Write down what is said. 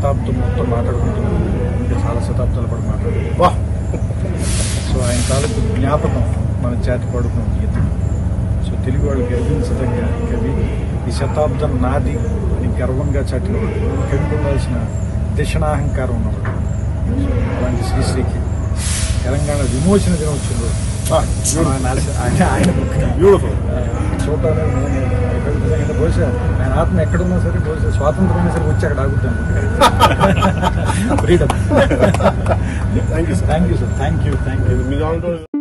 శతాబ్దం మొత్తం మాట్లాడుకుంటున్నాం ఇంకా చాలా శతాబ్దాల పాటు మాట్లాడుకుంటాం సో ఆయన తాలూకు జ్ఞాపకం మన జాతి పడుకున్న గీతం సో తెలుగు వాళ్ళు గర్వించదగ్గ కవి ఈ శతాబ్దం నాది అని గర్వంగా చాటిన కవికి ఉండాల్సిన దిశనాహంకారం ఉన్నవాడు సో అలాంటి శ్రీశ్రీకి తెలంగాణ విమోచన దినోత్సవంలో ఆయన ఆయన- ఆయన book ని బ్యూటిఫుల్ చూడాలని నేను కవిత సంగీతం బహుశా ఆయన ఆత్మ ఎక్కడున్నా సరే బహుశా స్వాతంత్రం అయినా సరే వచ్చి అక్కడ ఆగుతాను freedom thank you sir thank you sir thank you thank you మీ దాంట్లో